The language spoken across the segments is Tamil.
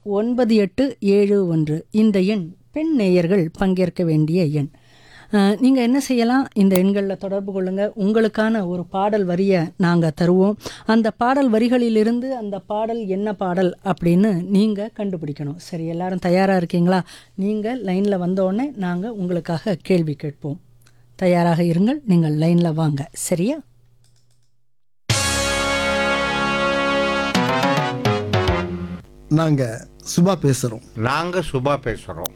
ஒன்பது எட்டு ஏழு ஒன்று இந்த எண் பெண் நேயர்கள் பங்கேற்க வேண்டிய எண் நீங்கள் என்ன செய்யலாம் இந்த எண்களில் தொடர்பு கொள்ளுங்கள் உங்களுக்கான ஒரு பாடல் வரியை நாங்கள் தருவோம் அந்த பாடல் வரிகளிலிருந்து அந்த பாடல் என்ன பாடல் அப்படின்னு நீங்கள் கண்டுபிடிக்கணும் சரி எல்லாரும் தயாராக இருக்கீங்களா நீங்கள் லைனில் வந்தோடனே நாங்கள் உங்களுக்காக கேள்வி கேட்போம் தயாராக இருங்கள் நீங்கள் லைனில் வாங்க சரியா நாங்க சுபா பேசுறோம் நாங்க சுபா பேசுறோம்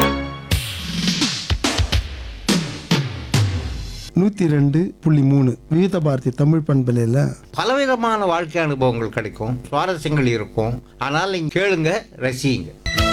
நூத்தி ரெண்டு புள்ளி மூணு விவித பாரதி தமிழ் பண்பலையில பலவிதமான வாழ்க்கை அனுபவங்கள் கிடைக்கும் சுவாரஸ்யங்கள் இருக்கும் ஆனால் நீங்க கேளுங்க ரசியுங்க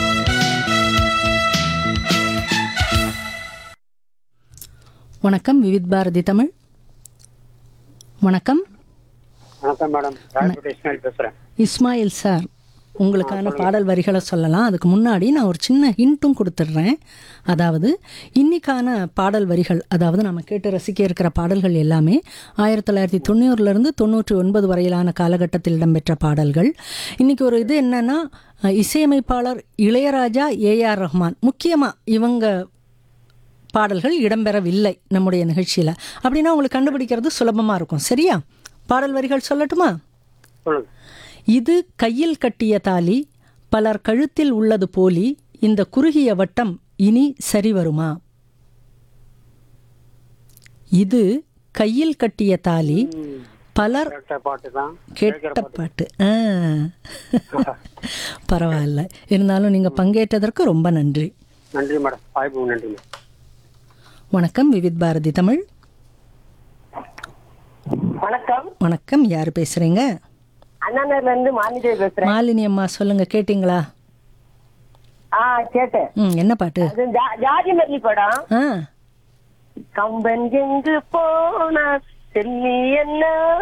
வணக்கம் விவித் பாரதி தமிழ் வணக்கம் வணக்கம் மேடம் ராயப்பேட்டை இஸ்மாயில் பேசுறேன் இஸ்மாயில் சார் உங்களுக்கான பாடல் வரிகளை சொல்லலாம் அதுக்கு முன்னாடி நான் ஒரு சின்ன ஹிண்ட்டும் கொடுத்துட்றேன் அதாவது இன்னைக்கான பாடல் வரிகள் அதாவது நம்ம கேட்டு ரசிக்க இருக்கிற பாடல்கள் எல்லாமே ஆயிரத்தி தொள்ளாயிரத்தி தொண்ணூறுலேருந்து தொண்ணூற்றி ஒன்பது வரையிலான காலகட்டத்தில் இடம்பெற்ற பாடல்கள் இன்னைக்கு ஒரு இது என்னன்னா அஹ், இசையமைப்பாளர் இளையராஜா ஏஆர் ரஹ்மான் முக்கியமாக இவங்க பாடல்கள் இடம்பெறவில்லை நம்முடைய நிகழ்ச்சியில் அப்படின்னா உங்களுக்கு கண்டுபிடிக்கிறது சுலபமாக இருக்கும் சரியா பாடல் வரிகள் சொல்லட்டுமா சொல்லுங்க இது கையில் கட்டிய தாலி பலர் கழுத்தில் உள்ளது போலி இந்த குறுகிய வட்டம் இனி சரி வருமா இது கையில் கட்டிய தாலி பலர் கேட்ட பாட்டு தான் கேட்ட பாட்டு ஆ பரவாயில்ல இருந்தாலும் நீங்கள் பங்கேற்றதற்கு ரொம்ப நன்றி நன்றி மேடம் வாய்ப்பு நன்றி மேடம் வணக்கம் விவித் பாரதி தமிழ் வணக்கம் வணக்கம் யார் பேசுகிறீங்க அண்ணாநகர்ல இருந்து மாலிதேவி பேசுறேன் மாலினி அம்மா சொல்லுங்க கேட்டிங்களா ஆ கேட்டேன் ம் என்ன பாட்டு அது ஜா- ஜாதி மல்லி படம் ஆ கம்பன் எங்கு போனா செல்லி என்ன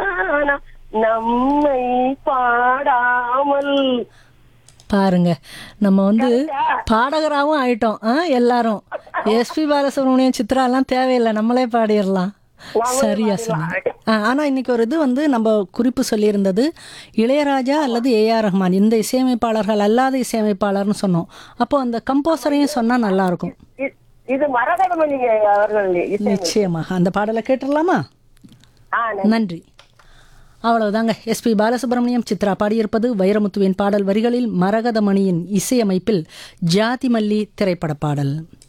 நம்மை பாடாமல் பாருங்க நம்ம வந்து பாடகராகவும் ஆயிட்டோம் ஆ எல்லாரும் எஸ்பி பாலசுப்ரமணியம் சித்ராலாம் தேவையில்லை நம்மளே பாடிடலாம் சரியா சொன்னீங்க ஆ, ஆனா இன்னைக்கு ஒரு இது வந்து நம்ம குறிப்பு சொல்லியிருந்தது இளையராஜா அல்லது ஏஆர் ரஹ்மான் இந்த இசையமைப்பாளர்கள் அல்லாத இசையமைப்பாளர்னு சொன்னோம் அப்போ அந்த கம்போசரையும் சொன்னா நல்லா இருக்கும் இ- இது மரகதமணி அவர்கள் இசை நிச்சயமாக அந்த பாடலை கேட்டுடலாமா ஆ நன்றி அவ்வளவுதாங்க எஸ்பி பாலசுப்ரமணியம் சித்ரா பாடியிருப்பது வைரமுத்துவின் பாடல் வரிகளில் மரகதமணியின் இசையமைப்பில் ஜாதி மல்லி திரைப்பட பாடல்